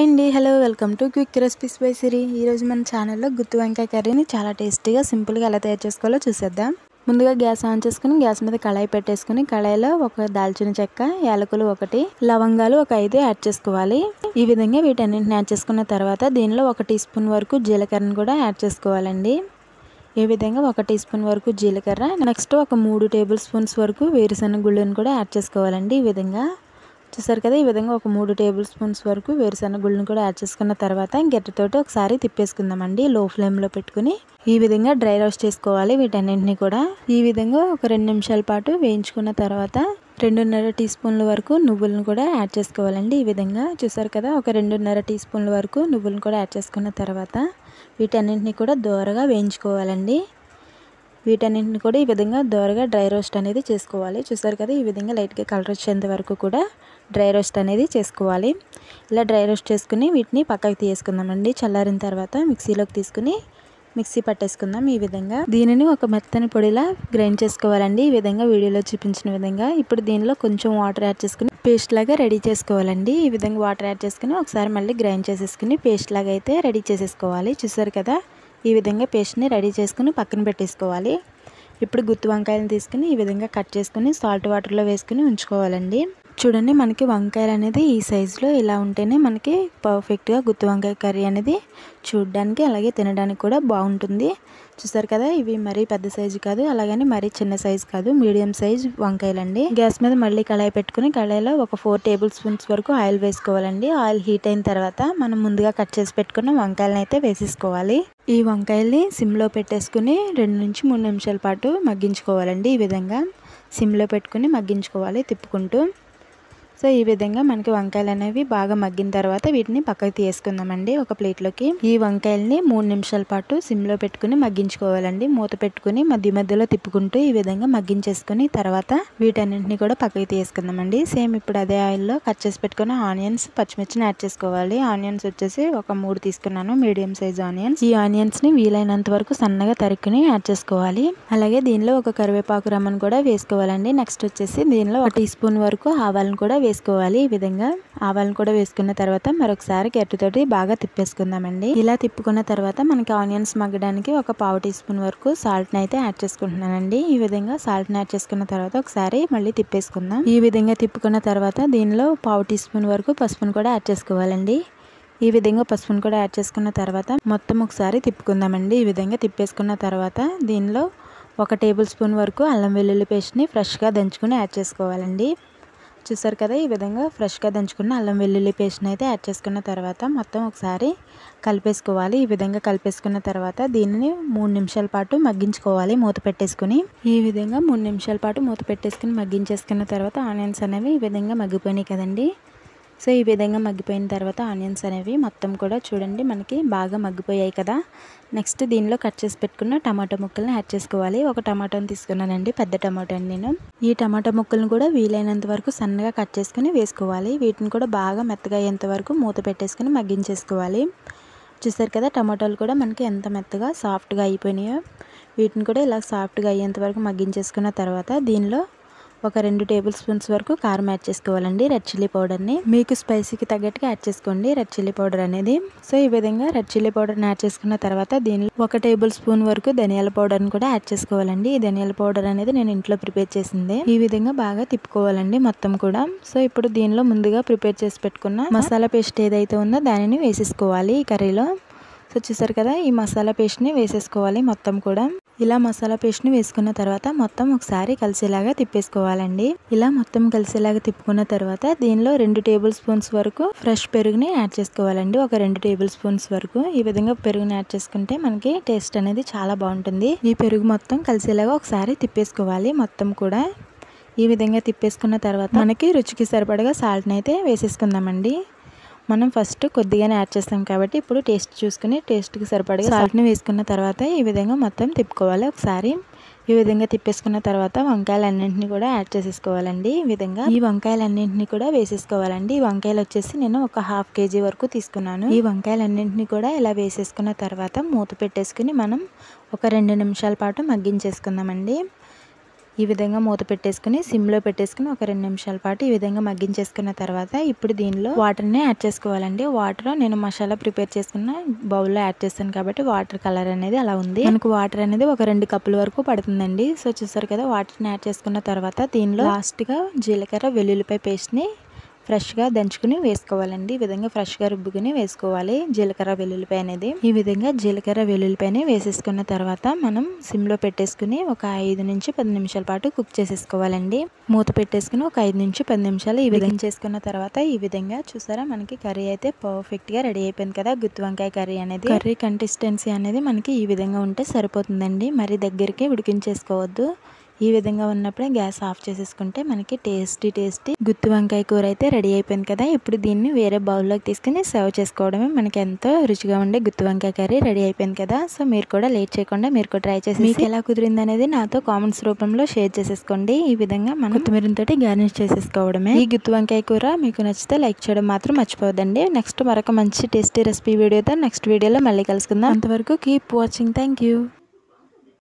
hi అండి hello welcome to quick recipes by Siri ఈరోజు మన ఛానల్లో గుత్తి వంకాయ కర్రీని చాలా టేస్టీగా సింపుల్గా ఎలా తయారు చేసుకోవాలో చూసేద్దాం ముందుగా గ్యాస్ ఆన్ చేసుకుని గ్యాస్ మీద కళాయి పెట్టేసుకుని కళాయిలో ఒక దాల్చిన చెక్క యాలకులు ఒకటి లవంగాలు ఒక ఐదు యాడ్ చేసుకోవాలి ఈ విధంగా వీటన్నింటిని యాడ్ చేసుకున్న తర్వాత దీనిలో ఒక టీ స్పూన్ వరకు జీలకర్రను కూడా యాడ్ చేసుకోవాలండి ఈ విధంగా ఒక టీ స్పూన్ వరకు జీలకర్ర నెక్స్ట్ ఒక మూడు టేబుల్ స్పూన్స్ వరకు వేరుశనగ గుళ్ళను కూడా యాడ్ చేసుకోవాలండి ఈ విధంగా చూసారు కదా ఈ విధంగా ఒక మూడు టేబుల్ స్పూన్స్ వరకు వేరుశనగ గుళ్ళను కూడా యాడ్ చేసుకున్న తర్వాత గెట్టతోటి ఒకసారి తిప్పేసుకుందామండి లో ఫ్లేమ్లో పెట్టుకుని ఈ విధంగా డ్రై రోస్ట్ చేసుకోవాలి వీటన్నింటినీ కూడా ఈ విధంగా ఒక రెండు నిమిషాల పాటు వేయించుకున్న తర్వాత రెండున్నర టీ స్పూన్ల వరకు నువ్వులను కూడా యాడ్ చేసుకోవాలండి ఈ విధంగా చూసారు కదా ఒక రెండున్నర టీ స్పూన్ల వరకు నువ్వులను కూడా యాడ్ చేసుకున్న తర్వాత వీటన్నింటినీ కూడా దోరగా వేయించుకోవాలండి వీటన్నింటిని కూడా ఈ విధంగా దోరగా డ్రై రోస్ట్ అనేది చేసుకోవాలి చూసారు కదా ఈ విధంగా లైట్గా కలర్ వచ్చేంత వరకు కూడా డ్రై రోస్ట్ అనేది చేసుకోవాలి ఇలా డ్రై రోస్ట్ చేసుకుని వీటిని పక్కకు తీసుకుందామండి చల్లారిన తర్వాత మిక్సీలోకి తీసుకుని మిక్సీ పట్టేసుకుందాం ఈ విధంగా దీనిని ఒక మెత్తని పొడిలా గ్రైండ్ చేసుకోవాలండి ఈ విధంగా వీడియోలో చూపించిన విధంగా ఇప్పుడు దీనిలో కొంచెం వాటర్ యాడ్ చేసుకుని పేస్ట్ లాగా రెడీ చేసుకోవాలండి ఈ విధంగా వాటర్ యాడ్ చేసుకుని ఒకసారి మళ్ళీ గ్రైండ్ చేసేసుకుని పేస్ట్ లాగా అయితే రెడీ చేసేసుకోవాలి చూసారు కదా ఈ విధంగా పేస్ట్ని రెడీ చేసుకుని పక్కన పెట్టేసుకోవాలి ఇప్పుడు గుత్తి వంకాయలను తీసుకుని ఈ విధంగా కట్ చేసుకుని సాల్ట్ వాటర్లో వేసుకుని ఉంచుకోవాలండి చూడండి మనకి వంకాయలు అనేది ఈ సైజులో ఇలా ఉంటేనే మనకి పర్ఫెక్ట్గా గుత్తి వంకాయ కర్రీ అనేది చూడడానికి అలాగే తినడానికి కూడా బాగుంటుంది చూసారు కదా ఇవి మరీ పెద్ద సైజు కాదు అలాగని మరీ చిన్న సైజు కాదు మీడియం సైజ్ వంకాయలండి గ్యాస్ మీద మళ్ళీ కళాయి పెట్టుకుని కళాయిలో ఒక ఫోర్ టేబుల్ స్పూన్స్ వరకు ఆయిల్ వేసుకోవాలండి ఆయిల్ హీట్ అయిన తర్వాత మనం ముందుగా కట్ చేసి పెట్టుకున్న వంకాయలను అయితే వేసేసుకోవాలి ఈ వంకాయల్ని సిమ్లో పెట్టేసుకుని రెండు నుంచి మూడు నిమిషాల పాటు మగ్గించుకోవాలండి ఈ విధంగా సిమ్లో పెట్టుకుని మగ్గించుకోవాలి తిప్పుకుంటూ సో ఈ విధంగా మనకి వంకాయలు అనేవి బాగా మగ్గిన తర్వాత వీటిని పక్కకి తీసుకుందామండి ఒక ప్లేట్లోకి ఈ వంకాయల్ని మూడు నిమిషాల పాటు సిమ్లో పెట్టుకుని మగ్గించుకోవాలండి మూత పెట్టుకుని మధ్య మధ్యలో తిప్పుకుంటూ ఈ విధంగా మగ్గించేసుకుని తర్వాత వీటన్నింటిని కూడా పక్కకి తీసుకుందామండి సేమ్ ఇప్పుడు అదే ఆయిల్లో కట్ చేసి పెట్టుకున్న ఆనియన్స్ పచ్చిమిర్చిని యాడ్ చేసుకోవాలి ఆనియన్స్ వచ్చేసి ఒక మూడు తీసుకున్నాను మీడియం సైజ్ ఆనియన్స్ ఈ ఆనియన్స్ని వీలైనంత వరకు సన్నగా తరుక్కుని యాడ్ చేసుకోవాలి అలాగే దీనిలో ఒక కరివేపాకు రమ్మను కూడా వేసుకోవాలండి నెక్స్ట్ వచ్చేసి దీనిలో ఒక టీ స్పూన్ వరకు ఆవాలను కూడా వేసుకోవాలి ఈ విధంగా ఆవాలను కూడా వేసుకున్న తర్వాత మరొకసారి గట్టితోటి బాగా తిప్పేసుకుందామండి ఇలా తిప్పుకున్న తర్వాత మనకి ఆనియన్స్ మగ్గడానికి ఒక పావు టీ స్పూన్ వరకు సాల్ట్ని అయితే యాడ్ చేసుకుంటున్నానండి ఈ విధంగా సాల్ట్ని యాడ్ చేసుకున్న తర్వాత ఒకసారి మళ్ళీ తిప్పేసుకుందాం ఈ విధంగా తిప్పుకున్న తర్వాత దీనిలో పావు టీ స్పూన్ వరకు పసుపును కూడా యాడ్ చేసుకోవాలండి ఈ విధంగా పసుపును కూడా యాడ్ చేసుకున్న తర్వాత మొత్తం ఒకసారి తిప్పుకుందామండి ఈ విధంగా తిప్పేసుకున్న తర్వాత దీనిలో ఒక టేబుల్ స్పూన్ వరకు అల్లం వెల్లుల్లి పేస్ట్ని ఫ్రెష్గా దంచుకుని యాడ్ చేసుకోవాలండి చూసారు కదా ఈ విధంగా ఫ్రెష్గా దంచుకున్న అల్లం వెల్లుల్లి పేస్ట్ని అయితే యాడ్ చేసుకున్న తర్వాత మొత్తం ఒకసారి కలిపేసుకోవాలి ఈ విధంగా కలిపేసుకున్న తర్వాత దీనిని మూడు నిమిషాల పాటు మగ్గించుకోవాలి మూత పెట్టేసుకుని ఈ విధంగా మూడు నిమిషాల పాటు మూత పెట్టేసుకుని మగ్గించేసుకున్న తర్వాత ఆనియన్స్ అనేవి ఈ విధంగా మగ్గిపోయినాయి కదండి సో ఈ విధంగా మగ్గిపోయిన తర్వాత ఆనియన్స్ అనేవి మొత్తం కూడా చూడండి మనకి బాగా మగ్గిపోయాయి కదా నెక్స్ట్ దీనిలో కట్ చేసి పెట్టుకున్న టమాటా ముక్కల్ని యాడ్ చేసుకోవాలి ఒక టమాటాని తీసుకున్నానండి పెద్ద టమాటాని నేను ఈ టమాటా ముక్కలను కూడా వీలైనంత వరకు సన్నగా కట్ చేసుకుని వేసుకోవాలి వీటిని కూడా బాగా మెత్తగా అయ్యేంత వరకు మూత పెట్టేసుకుని మగ్గించేసుకోవాలి చూసారు కదా టమాటాలు కూడా మనకి ఎంత మెత్తగా సాఫ్ట్గా అయిపోయినాయో వీటిని కూడా ఇలా సాఫ్ట్గా అయ్యేంత వరకు మగ్గించేసుకున్న తర్వాత దీనిలో ఒక రెండు టేబుల్ స్పూన్స్ వరకు కారం యాడ్ చేసుకోవాలండి రెడ్ చిల్లీ పౌడర్ని మీకు స్పైసీకి తగ్గట్టుగా యాడ్ చేసుకోండి రెడ్ చిల్లీ పౌడర్ అనేది సో ఈ విధంగా రెడ్ చిల్లీ పౌడర్ని యాడ్ చేసుకున్న తర్వాత దీనిలో ఒక టేబుల్ స్పూన్ వరకు ధనియాల పౌడర్ని కూడా యాడ్ చేసుకోవాలండి ఈ ధనియాల పౌడర్ అనేది నేను ఇంట్లో ప్రిపేర్ చేసింది ఈ విధంగా బాగా తిప్పుకోవాలండి మొత్తం కూడా సో ఇప్పుడు దీనిలో ముందుగా ప్రిపేర్ చేసి పెట్టుకున్న మసాలా పేస్ట్ ఏదైతే ఉందో దానిని వేసేసుకోవాలి ఈ కర్రీలో సో చూసారు కదా ఈ మసాలా పేస్ట్ని వేసేసుకోవాలి మొత్తం కూడా ఇలా మసాలా పేస్ట్ని వేసుకున్న తర్వాత మొత్తం ఒకసారి కలిసేలాగా తిప్పేసుకోవాలండి ఇలా మొత్తం కలిసేలాగా తిప్పుకున్న తర్వాత దీనిలో రెండు టేబుల్ స్పూన్స్ వరకు ఫ్రెష్ పెరుగుని యాడ్ చేసుకోవాలండి ఒక రెండు టేబుల్ స్పూన్స్ వరకు ఈ విధంగా పెరుగుని యాడ్ చేసుకుంటే మనకి టేస్ట్ అనేది చాలా బాగుంటుంది ఈ పెరుగు మొత్తం కలిసేలాగా ఒకసారి తిప్పేసుకోవాలి మొత్తం కూడా ఈ విధంగా తిప్పేసుకున్న తర్వాత మనకి రుచికి సరిపడగా సాల్ట్ని అయితే వేసేసుకుందామండి మనం ఫస్ట్ కొద్దిగానే యాడ్ చేస్తాం కాబట్టి ఇప్పుడు టేస్ట్ చూసుకుని టేస్ట్కి సరిపడగా సాల్ట్ని వేసుకున్న తర్వాత ఈ విధంగా మొత్తం తిప్పుకోవాలి ఒకసారి ఈ విధంగా తిప్పేసుకున్న తర్వాత వంకాయలన్నింటినీ కూడా యాడ్ చేసేసుకోవాలండి ఈ విధంగా ఈ వంకాయలన్నింటినీ కూడా వేసేసుకోవాలండి ఈ వంకాయలు వచ్చేసి నేను ఒక హాఫ్ కేజీ వరకు తీసుకున్నాను ఈ వంకాయలన్నింటినీ కూడా ఇలా వేసేసుకున్న తర్వాత మూత పెట్టేసుకుని మనం ఒక రెండు నిమిషాల పాటు మగ్గించేసుకుందామండి ఈ విధంగా మూత పెట్టేసుకుని సిమ్లో పెట్టేసుకుని ఒక రెండు నిమిషాల పాటు ఈ విధంగా మగ్గించేసుకున్న తర్వాత ఇప్పుడు దీనిలో వాటర్ని యాడ్ చేసుకోవాలండి వాటర్ నేను మసాలా ప్రిపేర్ చేసుకున్న బౌల్లో యాడ్ చేస్తాను కాబట్టి వాటర్ కలర్ అనేది అలా ఉంది మనకు వాటర్ అనేది ఒక రెండు కప్పుల వరకు పడుతుందండి సో చూసారు కదా వాటర్ని యాడ్ చేసుకున్న తర్వాత దీనిలో లాస్ట్గా జీలకర్ర వెల్లుల్లిపాయ పేస్ట్ని ఫ్రెష్గా దంచుకుని వేసుకోవాలండి ఈ విధంగా ఫ్రెష్గా రుబ్బుకుని వేసుకోవాలి జీలకర్ర వెల్లుల్లిపాయ అనేది ఈ విధంగా జీలకర్ర వెల్లుల్లిపాయని వేసేసుకున్న తర్వాత మనం సిమ్లో పెట్టేసుకుని ఒక ఐదు నుంచి పది నిమిషాల పాటు కుక్ చేసేసుకోవాలండి మూత పెట్టేసుకుని ఒక ఐదు నుంచి పది నిమిషాలు ఈ విధంగా చేసుకున్న తర్వాత ఈ విధంగా చూసారా మనకి కర్రీ అయితే పర్ఫెక్ట్గా రెడీ అయిపోయింది కదా గుత్తి వంకాయ కర్రీ అనేది కర్రీ కన్సిస్టెన్సీ అనేది మనకి ఈ విధంగా ఉంటే సరిపోతుందండి మరి దగ్గరికి ఉడికించేసుకోవద్దు ఈ విధంగా ఉన్నప్పుడే గ్యాస్ ఆఫ్ చేసేసుకుంటే మనకి టేస్టీ టేస్టీ గుత్తి వంకాయ కూర అయితే రెడీ అయిపోయింది కదా ఇప్పుడు దీన్ని వేరే బౌల్లోకి తీసుకుని సర్వ్ చేసుకోవడమే మనకి ఎంతో రుచిగా ఉండే గుత్తి వంకాయ కర్రీ రెడీ అయిపోయింది కదా సో మీరు కూడా లేట్ చేయకుండా మీరు కూడా ట్రై చేసి మీకు ఎలా కుదిరింది అనేది నాతో కామెంట్స్ రూపంలో షేర్ చేసేసుకోండి ఈ విధంగా మనం కొత్తిమీరతో గార్నిష్ చేసేసుకోవడమే ఈ గుత్తి వంకాయ కూర మీకు నచ్చితే లైక్ చేయడం మాత్రం మర్చిపోవద్దండి నెక్స్ట్ మరొక మంచి టేస్టీ రెసిపీ వీడియోతో నెక్స్ట్ వీడియోలో మళ్ళీ కలుసుకుందాం అంతవరకు కీప్ వాచింగ్ థ్యాంక్ యూ